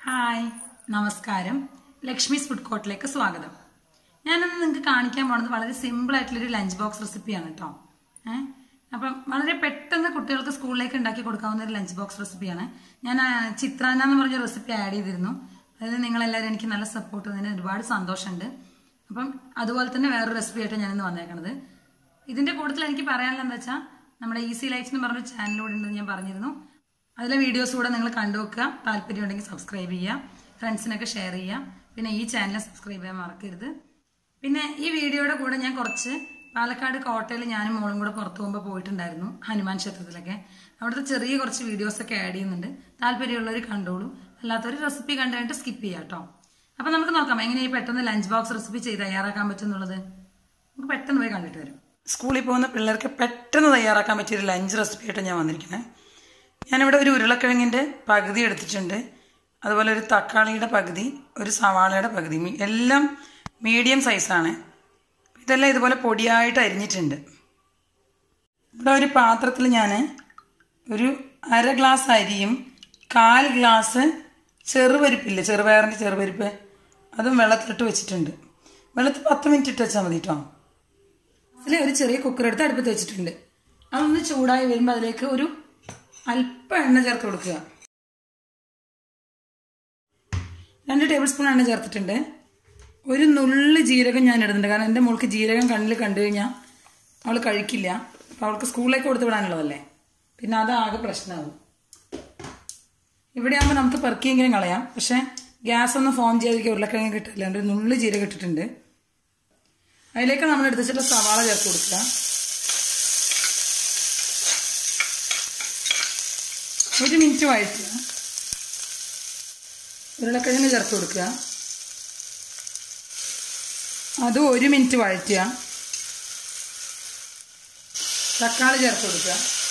hi നമസ്കാരം Lakshmi's food കോർട്ടിലേക്ക് സ്വാഗതം ഞാനിന്ന് നിങ്ങൾക്ക് കാണിക്കാൻ പോണത് വളരെ സിമ്പിൾ ആയിട്ടുള്ളൊരു ലഞ്ച് ബോക്സ് റെസിപ്പിയാണ് കേട്ടോ ഏഹ് അപ്പം വളരെ പെട്ടെന്ന് കുട്ടികൾക്ക് സ്കൂളിലേക്ക് ഉണ്ടാക്കി കൊടുക്കാവുന്ന ഒരു ലഞ്ച് ബോക്സ് റെസിപ്പിയാണ് ഞാൻ ആ, ചിത്രാന്ന എന്ന് പറഞ്ഞ റെസിപ്പി ആഡ് ചെയ്തിരുന്നു അതായത് നിങ്ങളെല്ലാവരും എനിക്ക് നല്ല സപ്പോർട്ട് തന്നതിന് ഒരുപാട് സന്തോഷമുണ്ട് അപ്പം അതുപോലെ തന്നെ വേറൊരു റെസിപ്പി ആയിട്ട് ഞാനിന്ന് വന്നേക്കണത് ഇതിന്റെ കൂട്ടത്തിൽ എനിക്ക് പറയാനുള്ള എന്താ വെച്ചാൽ നമ്മുടെ ഈസി ലൈഫ്സ് എന്ന് പറഞ്ഞ ചാനലിലൂടെ ഉണ്ടെന്ന് ഞാൻ പറഞ്ഞിരുന്നു അതിലെ വീഡിയോസ് കൂടെ നിങ്ങൾ കണ്ടുവെക്കുക താല്പര്യം ഉണ്ടെങ്കിൽ സബ്സ്ക്രൈബ് ചെയ്യുക ഫ്രണ്ട്സിനൊക്കെ ഷെയർ ചെയ്യുക പിന്നെ ഈ ചാനൽ സബ്സ്ക്രൈബ് ചെയ്യാൻ മറക്കരുത് പിന്നെ ഈ വീഡിയോയുടെ കൂടെ ഞാൻ കുറച്ച് പാലക്കാട് കോട്ടയിൽ ഞാനും മോളും കൂടെ പുറത്തു പോകുമ്പോൾ പോയിട്ടുണ്ടായിരുന്നു ഹനുമാൻ ക്ഷേത്രത്തിലൊക്കെ അവിടുത്തെ ചെറിയ കുറച്ച് വീഡിയോസ് ഒക്കെ ആഡ് ചെയ്യുന്നുണ്ട് താല്പര്യമുള്ളവർ കണ്ടോളൂ അല്ലാത്തവർ റെസിപ്പി കണ്ടു കഴിഞ്ഞിട്ട് സ്കിപ്പ് ചെയ്യാം കേട്ടോ അപ്പൊ നമുക്ക് നോക്കാം എങ്ങനെ ഈ പെട്ടെന്ന് ലഞ്ച് ബോക്സ് റെസിപ്പി ചെയ്ത് തയ്യാറാക്കാൻ പറ്റുന്നുള്ളത് നമുക്ക് പെട്ടെന്ന് പോയി കണ്ടിട്ട് വരും സ്കൂളിൽ പോകുന്ന പിള്ളേർക്ക് പെട്ടെന്ന് തയ്യാറാക്കാൻ പറ്റിയ ഒരു ലഞ്ച് റെസിപ്പി ആയിട്ട് ഞാൻ വന്നിരിക്കുന്നത് ഞാനിവിടെ ഒരു ഉരുളക്കിഴങ്ങിൻ്റെ പകുതി എടുത്തിട്ടുണ്ട് അതുപോലെ ഒരു തക്കാളിയുടെ പകുതി ഒരു സവാളയുടെ പകുതി മീ- എല്ലാം മീഡിയം സൈസാണ് ഇതെല്ലാം ഇതുപോലെ പൊടിയായിട്ട് അരിഞ്ഞിട്ടുണ്ട് ഇവിടെ ഒരു പാത്രത്തിൽ ഞാൻ ഒരു അര ഗ്ലാസ് അരിയും കാൽ ഗ്ലാസ് ചെറുപരിപ്പില്ലേ ചെറുപയറിൻ്റെ ചെറുപരിപ്പ് അതും വെള്ളത്തിലിട്ട് വെച്ചിട്ടുണ്ട് വെള്ളത്തിൽ പത്ത് മിനിറ്റ് ഇട്ട് വെച്ചാൽ മതി കേട്ടോ അതിൽ ഒരു ചെറിയ കുക്കർ എടുത്ത് അടുപ്പത്ത് വെച്ചിട്ടുണ്ട് അതൊന്ന് ചൂടായി വരുമ്പോൾ അതിലേക്ക് ഒരു അല്പം എണ്ണ ചേർത്ത് കൊടുക്കുക രണ്ട് ടേബിൾ സ്പൂൺ എണ്ണ ചേർത്തിട്ടുണ്ട് ഒരു നുള്ള് ജീരകം ഞാൻ ഇടുന്നുണ്ട് കാരണം എൻ്റെ മോൾക്ക് ജീരകം കണ്ണിൽ കണ്ടു കഴിഞ്ഞാൽ അവൾ കഴിക്കില്ല അപ്പം അവൾക്ക് സ്കൂളിലേക്ക് കൊടുത്ത് വിടാനുള്ളതല്ലേ പിന്നെ അതാകെ പ്രശ്നമാകും ഇവിടെ ആകുമ്പോൾ നമുക്ക് പെറുക്കിയെങ്കിലും കളയാം പക്ഷേ ഗ്യാസ് ഒന്നും ഫോം ചെയ്തിരിക്കുക ഉരുളക്കിഴങ്ങ് കിട്ടില്ല ഒരു നുള്ള് ജീരകം ഇട്ടിട്ടുണ്ട് അതിലേക്ക് നമ്മൾ എടുത്ത് വെച്ചിട്ട് സവാള ചേർത്ത് കൊടുക്കുക ഒരു മിനിറ്റ് വഴറ്റുക ഉരുളക്കിഴങ്ങ് ചേർത്ത് കൊടുക്കുക അത് ഒരു മിനിറ്റ് വഴറ്റുക തക്കാളി ചേർത്ത് കൊടുക്കുക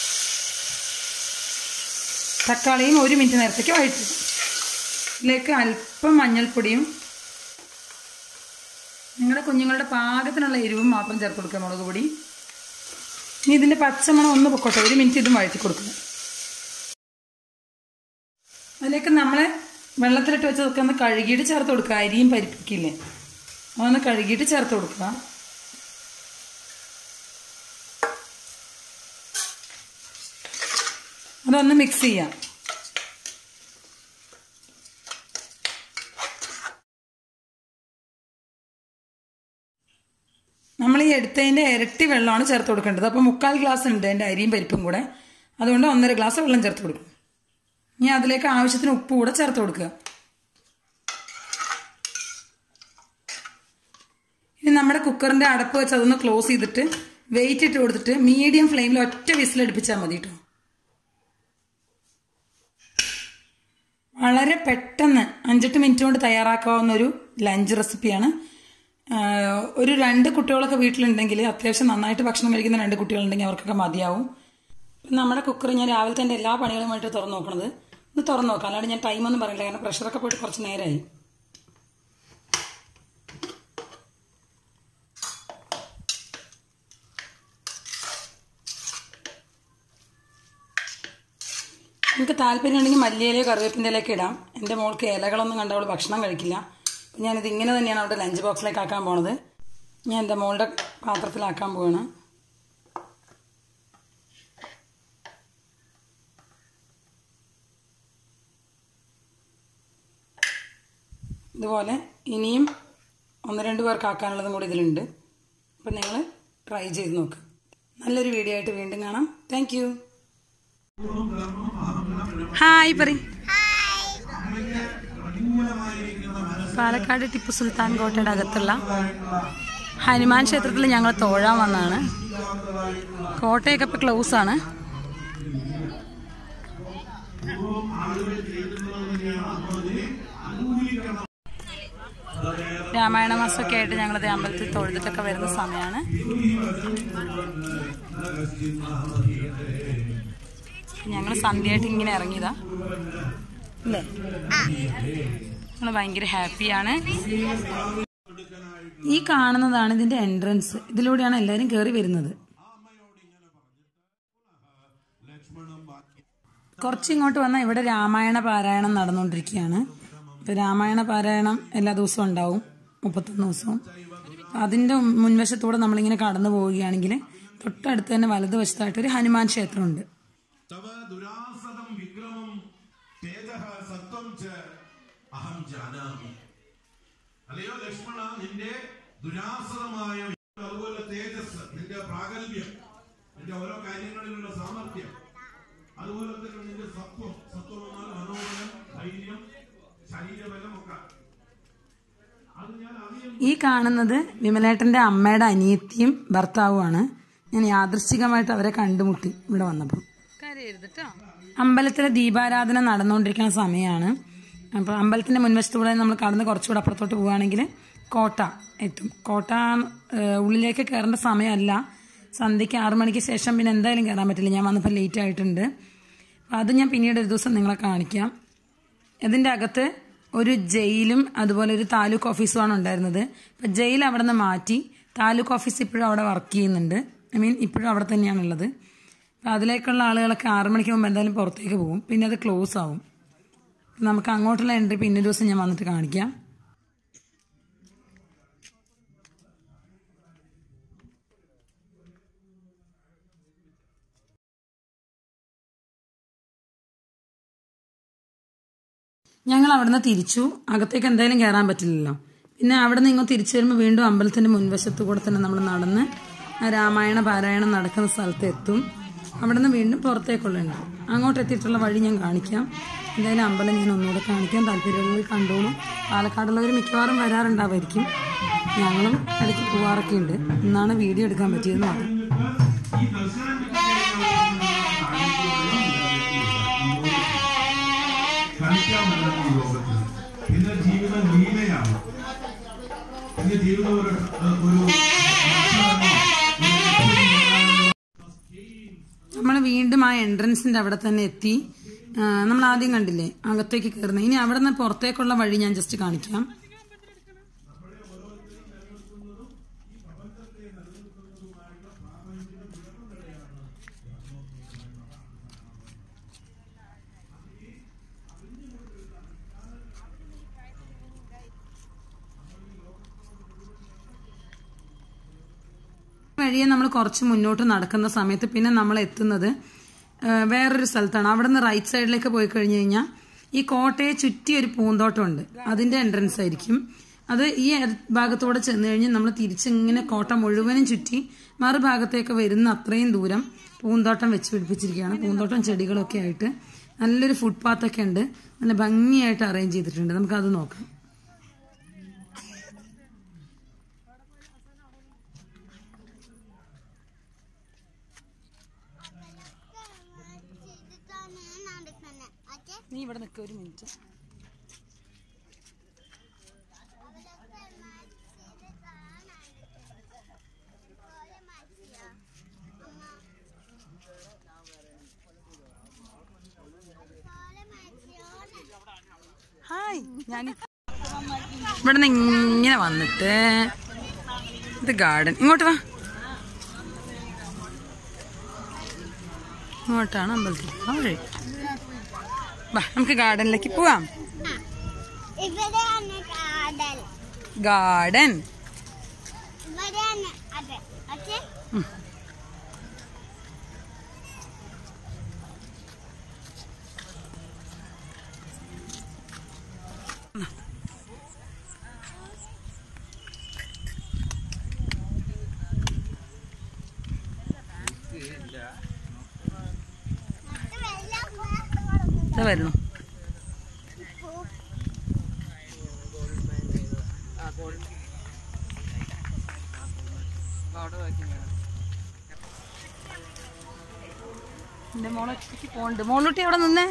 തക്കാളിയും ഒരു മിനിറ്റ് നേരത്തേക്ക് വഴറ്റുക ഇതിലേക്ക് അല്പം മഞ്ഞൾപ്പൊടിയും നിങ്ങളുടെ കുഞ്ഞുങ്ങളുടെ പാകത്തിനുള്ള എരിവും മാത്രം ചേർത്ത് കൊടുക്കുക മുളക് പൊടി ഇനി ഇതിൻ്റെ പച്ചമണം ഒന്ന് പൊക്കോട്ടെ ഒരു മിനിറ്റ് ഇതും വഴറ്റി കൊടുക്കുക അതിലേക്ക് നമ്മൾ വെള്ളത്തിലിട്ട് വെച്ചതൊക്കെ ഒന്ന് കഴുകിയിട്ട് ചേർത്ത് കൊടുക്കുക അരിയും പരിപ്പിക്കില്ലേ അതൊന്ന് കഴുകിയിട്ട് ചേർത്ത് കൊടുക്കുക അതൊന്ന് മിക്സ് ചെയ്യാം നമ്മൾ ഈ എടുത്തതിൻ്റെ ഇരട്ടി വെള്ളമാണ് ചേർത്ത് കൊടുക്കേണ്ടത് അപ്പോൾ മുക്കാൽ ഗ്ലാസ് ഉണ്ട് എൻ്റെ അരിയും പരിപ്പും കൂടെ അതുകൊണ്ട് ഒന്നര ഗ്ലാസ് വെള്ളം ചേർത്ത് കൊടുക്കും ഇനി അതിലേക്ക് ആവശ്യത്തിന് ഉപ്പ് കൂടെ ചേർത്ത് കൊടുക്കുക ഇനി നമ്മുടെ കുക്കറിന്റെ അടപ്പ് വെച്ച് അതൊന്ന് ക്ലോസ് ചെയ്തിട്ട് വെയിറ്റ് ഇട്ട് കൊടുത്തിട്ട് മീഡിയം ഫ്ലെയിമിൽ ഒറ്റ വിസിലടുപ്പിച്ചാൽ മതി കേട്ടോ വളരെ പെട്ടെന്ന് അഞ്ചെട്ട് മിനിറ്റ് കൊണ്ട് തയ്യാറാക്കാവുന്ന ഒരു ലഞ്ച് റെസിപ്പിയാണ് ആഹ് ഒരു രണ്ട് കുട്ടികളൊക്കെ വീട്ടിലുണ്ടെങ്കിൽ അത്യാവശ്യം നന്നായിട്ട് ഭക്ഷണം കഴിക്കുന്ന രണ്ട് കുട്ടികളുണ്ടെങ്കിൽ അവർക്കൊക്കെ മതിയാവും നമ്മുടെ കുക്കർ ഞാൻ രാവിലെ തന്നെ എല്ലാ പണികളുമായിട്ട് തുറന്നു നോക്കണത് ഒന്ന് തുറന്നു നോക്കാം അല്ലാണ്ട് ഞാൻ ടൈമൊന്നും പറയില്ല കാരണം പ്രഷറൊക്കെ പോയിട്ട് കുറച്ച് നേരമായി നിങ്ങൾക്ക് താല്പര്യം ഉണ്ടെങ്കിൽ മല്ലിയിലയോ കറിവേപ്പിൻ്റെ ഇലയൊക്കെ ഇടാം എൻ്റെ മോൾക്ക് ഇലകളൊന്നും കണ്ട അവൾ ഭക്ഷണം കഴിക്കില്ല അപ്പം ഞാനിത് ഇങ്ങനെ തന്നെയാണ് അവിടെ ലഞ്ച് ബോക്സിലേക്ക് ആക്കാൻ പോണത് ഞാൻ എൻ്റെ മോളുടെ പാത്രത്തിലാക്കാൻ പോവാണ് ഇതുപോലെ ഇനിയും ഒന്ന് രണ്ട് പേർക്ക് ആക്കാനുള്ളതും കൂടി ഇതിലുണ്ട് അപ്പം നിങ്ങൾ ട്രൈ ചെയ്ത് നോക്ക് നല്ലൊരു വീഡിയോ ആയിട്ട് വീണ്ടും കാണാം താങ്ക് യു ഹായ് പറ പാലക്കാട് ടിപ്പു സുൽത്താൻ കോട്ടയുടെ അകത്തുള്ള ഹനുമാൻ ക്ഷേത്രത്തിൽ ഞങ്ങൾ തോഴാൻ വന്നതാണ് കോട്ടയൊക്കെ ഇപ്പം ക്ലോസ് ആണ് രാമായണ മാസമൊക്കെ ആയിട്ട് ഞങ്ങളത് അമ്പലത്തിൽ തൊഴുതിട്ടൊക്കെ വരുന്ന സമയമാണ് ഞങ്ങൾ സന്ധ്യയായിട്ട് ഇങ്ങനെ ഇറങ്ങിയതാ അല്ലേ ഞങ്ങൾ ഭയങ്കര ഹാപ്പിയാണ് ഈ കാണുന്നതാണ് ഇതിന്റെ എൻട്രൻസ് ഇതിലൂടെയാണ് എല്ലാവരും കയറി വരുന്നത് കുറച്ചിങ്ങോട്ട് വന്നാൽ ഇവിടെ രാമായണ പാരായണം നടന്നുകൊണ്ടിരിക്കുകയാണ് ഇപ്പം രാമായണ പാരായണം എല്ലാ ദിവസവും ഉണ്ടാവും മുപ്പത്തൊന്ന് ദിവസവും അതിൻ്റെ മുൻവശത്തൂടെ നമ്മളിങ്ങനെ കടന്നു പോവുകയാണെങ്കിൽ തൊട്ടടുത്ത് തന്നെ വലതുവശത്തായിട്ട് ഒരു ഹനുമാൻ ക്ഷേത്രമുണ്ട് തവ ദുരാസദം വിക്രമം തേജഃ സത്വം ച അഹം ജാനാമി അല്ലയോ ലക്ഷ്മണ നിന്റെ ദുരാസദമായ വിക്രം, അതുപോലെ തേജസ് നിന്റെ പ്രാഗൽഭ്യം നിന്റെ ഓരോ കാര്യങ്ങളിലുള്ള സാമർഥ്യം അതുപോലെ തന്നെ നിന്റെ സത്വം സത്വം എന്നാൽ മനോബലം ധൈര്യം ശരീരബലം ഒക്കെ അത് ഞാൻ അധികം ഈ കാണുന്നത് വിമലേട്ടന്റെ അമ്മയുടെ അനിയത്തിയും ഭർത്താവുമാണ് ഞാൻ യാദൃശ്ചികമായിട്ട് അവരെ കണ്ടുമുട്ടി ഇവിടെ വന്നപ്പോൾ അമ്പലത്തിലെ ദീപാരാധന നടന്നുകൊണ്ടിരിക്കുന്ന സമയമാണ് അപ്പോൾ അമ്പലത്തിന്റെ മുൻവശത്തൂടെ നമ്മൾ കടന്ന് കുറച്ചുകൂടെ അപ്പുറത്തോട്ട് പോവുകയാണെങ്കിൽ കോട്ട എത്തും കോട്ട ഏഹ്, ഉള്ളിലേക്ക് കയറേണ്ട സമയമല്ല സന്ധ്യയ്ക്ക് ആറു മണിക്ക് ശേഷം പിന്നെ എന്തായാലും കയറാൻ പറ്റില്ല ഞാൻ വന്നപ്പോൾ ലേറ്റ് ആയിട്ടുണ്ട് അപ്പോൾ അത് ഞാൻ പിന്നീട് ഒരു ദിവസം നിങ്ങളെ കാണിക്കാം ഇതിന്റെ അകത്ത് ഒരു ജയിലും അതുപോലെ ഒരു താലൂക്ക് ഓഫീസുമാണ് ഉണ്ടായിരുന്നത് ഇപ്പം ജയിൽ അവിടെ നിന്ന് മാറ്റി താലൂക്ക് ഓഫീസ് ഇപ്പോഴും അവിടെ വർക്ക് ചെയ്യുന്നുണ്ട് ഐ മീൻ ഇപ്പോഴും അവിടെ തന്നെയാണുള്ളത് അപ്പം അതിലേക്കുള്ള ആളുകളൊക്കെ ആറു മണിക്ക് മുമ്പ് എന്തായാലും പുറത്തേക്ക് പോകും പിന്നെ അത് ക്ലോസ് ആവും നമുക്ക് അങ്ങോട്ടുള്ള എൻട്രി പിന്നെ ഒരു ദിവസം ഞാൻ വന്നിട്ട് കാണിക്കാം ഞങ്ങൾ അവിടുന്ന് തിരിച്ചു അകത്തേക്ക് എന്തായാലും കയറാൻ പറ്റില്ലല്ലോ പിന്നെ അവിടെ നിന്ന് ഇങ്ങോട്ട് തിരിച്ചു വരുമ്പോൾ വീണ്ടും അമ്പലത്തിന്റെ മുൻവശത്ത് കൂടെ തന്നെ നമ്മൾ നടന്ന് ആ രാമായണ പാരായണം നടക്കുന്ന സ്ഥലത്ത് എത്തും അവിടെ നിന്ന് വീണ്ടും പുറത്തേക്കുള്ളുണ്ട് അങ്ങോട്ട് എത്തിയിട്ടുള്ള വഴി ഞാൻ കാണിക്കാം എന്തായാലും അമ്പലം ഞാൻ ഒന്നുകൂടെ കാണിക്കാൻ താല്പര്യമുള്ളവർ കണ്ടോളും പാലക്കാടുള്ളവർ മിക്കവാറും വരാറുണ്ടാവായിരിക്കും ഞങ്ങളും ഇടയ്ക്ക് പോവാറൊക്കെ ഉണ്ട് ഇന്നാണ് വീഡിയോ എടുക്കാൻ പറ്റിയതെന്ന് മാത്രം ഈ ദർശനം കളിക്കാമല്ലോ ഈ ലോകത്തിൽ പിന്നെ ജീവിതം ലീലയാണ് പിന്നെ ജീവിതം ഒരു ഒരു നമ്മൾ വീണ്ടും ആ എൻട്രൻസിന്റെ അവിടെ തന്നെ എത്തി ആ, നമ്മൾ ആദ്യം കണ്ടില്ലേ അകത്തേക്ക് കയറുന്നത് ഇനി അവിടെ നിന്ന് പുറത്തേക്കുള്ള വഴി ഞാൻ ജസ്റ്റ് കാണിക്കാം വഴിയെ നമ്മൾ കുറച്ച് മുന്നോട്ട് നടക്കുന്ന സമയത്ത് പിന്നെ നമ്മൾ എത്തുന്നത് ആ, വേറൊരു സ്ഥലത്താണ് അവിടെ നിന്ന് റൈറ്റ് സൈഡിലേക്ക് പോയി കഴിഞ്ഞു കഴിഞ്ഞാൽ ഈ കോട്ടയെ ചുറ്റി ഒരു പൂന്തോട്ടമുണ്ട് അതിന്റെ എൻട്രൻസ് ആയിരിക്കും അത് ഈ ഭാഗത്തൂടെ ചെന്ന് കഴിഞ്ഞ് നമ്മൾ തിരിച്ചിങ്ങനെ കോട്ട മുഴുവനും ചുറ്റി മറുഭാഗത്തേക്ക് വരുന്ന അത്രയും ദൂരം പൂന്തോട്ടം വെച്ച് പിടിപ്പിച്ചിരിക്കുകയാണ് പൂന്തോട്ടം ചെടികളൊക്കെ ആയിട്ട് നല്ലൊരു ഫുട്പാത്തൊക്കെ ഉണ്ട് നല്ല ഭംഗിയായിട്ട് അറേഞ്ച് ചെയ്തിട്ടുണ്ട് നമുക്കത് നോക്കാം ചെയ്തിട്ടാണ് നടക്കുന്നത് അച്ഛൻ നീ ഇവിടെ നിൽക്കുക ഒരു മിനിറ്റ് അവരൊക്കെ ചെയ്തിട്ടാണ് പോലെ മാറ്റിയ അമ്മ പോലെ മാറ്റിയോന്ന് ഹായ് ഞാൻ ഇവിടെ നിന്ന് ഇങ്ങനെ വന്നിട്ട് ഇത് ഗാർഡൻ ഇങ്ങോട്ട് വാ ഇങ്ങോട്ടാണ് അമ്പലത്തിൽ ആ വഴി വാ നമുക്ക് ഗാർഡനിലേക്ക് പോവാം ഇവിടെയാണ് കാടൽ ഗാർഡൻ ഇവിടെയാണ് അതെ അച്ഛൻ എന്നിട്ട് വെള്ളം ഇതാ വരുന്നു എന്റെ മോളെ ഒറ്റയ്ക്ക് പോണ്ട് മോളൂട്ടി അവിടെ നിന്നേ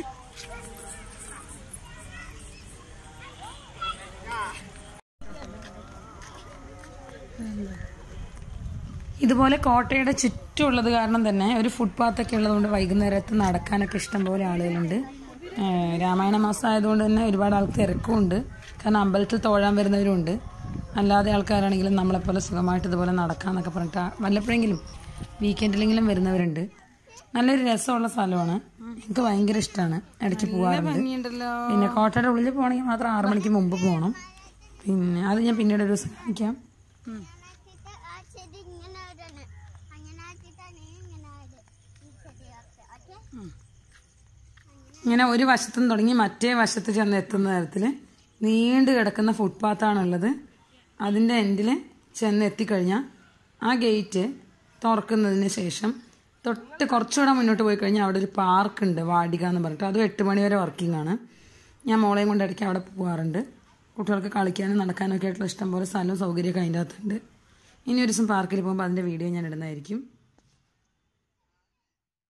ഇതുപോലെ കോട്ടയുടെ ചുറ്റുമുള്ളത് കാരണം തന്നെ ഒരു ഫുട്പാത്ത് ഒക്കെ ഉള്ളതുകൊണ്ട് വൈകുന്നേരത്ത് നടക്കാനൊക്കെ ഇഷ്ടംപോലെ ആളുകളുണ്ട് ഏഹ് രാമായണ മാസം ആയതുകൊണ്ട് തന്നെ ഒരുപാട് ആൾക്ക് തിരക്കുമുണ്ട് കാരണം അമ്പലത്തിൽ തൊഴാൻ വരുന്നവരുണ്ട് അല്ലാതെ ആൾക്കാരാണെങ്കിലും നമ്മളെപ്പോലെ സുഖമായിട്ട് ഇതുപോലെ നടക്കാന്നൊക്കെ പറഞ്ഞിട്ട് ആ- വല്ലപ്പോഴെങ്കിലും വീക്കെൻഡിലെങ്കിലും വരുന്നവരുണ്ട് നല്ലൊരു രസമുള്ള സ്ഥലമാണ് എനിക്ക് ഭയങ്കര ഇഷ്ടമാണ് ഇടയ്ക്ക് പോകാറുണ്ട് ഭംഗിയുണ്ടല്ലോ പിന്നെ കോട്ടയുടെ ഉള്ളിൽ പോകണമെങ്കിൽ മാത്രം ആറു മണിക്ക് മുമ്പ് പോകണം പിന്നെ അത് ഞാൻ പിന്നീട് ഒരു ദിവസം കാണിക്കാം ആക്കിയിട്ട് ആ ചെടി ഇങ്ങനെ വരാണ് അങ്ങനെ ആക്കിയിട്ടാണ് ഇങ്ങനെ ആയത് ഈ ചെടിയൊക്കെ ഓക്കെ ഇങ്ങനെ ഒരു വശത്തും തുടങ്ങി മറ്റേ വശത്ത് ചെന്ന് എത്തുന്ന തരത്തിൽ നീണ്ടു കിടക്കുന്ന ഫുട്പാത്താണുള്ളത് അതിൻ്റെ എൻഡിൽ ചെന്ന് എത്തിക്കഴിഞ്ഞാൽ ആ ഗേറ്റ് തുറക്കുന്നതിന് ശേഷം തൊട്ട് കുറച്ചുകൂടെ മുന്നോട്ട് പോയി കഴിഞ്ഞാൽ അവിടെ ഒരു പാർക്ക് ഉണ്ട് വാടിക എന്ന് പറഞ്ഞിട്ട് അതും എട്ട് മണി വരെ വർക്കിംഗ് ആണ് ഞാൻ മോളെയും കൊണ്ട് ഇടയ്ക്ക് അവിടെ പോകാറുണ്ട് കുട്ടികൾക്ക് കളിക്കാനും നടക്കാനും ഒക്കെ ആയിട്ടുള്ള ഇഷ്ടംപോലെ സ്ഥലവും സൗകര്യമൊക്കെ അതിൻ്റെ അകത്തുണ്ട് ഇനി ഒരു ദിവസം പാർക്കിൽ പോകുമ്പോൾ അതിൻ്റെ വീഡിയോ ഞാൻ ഇടുന്നതായിരിക്കും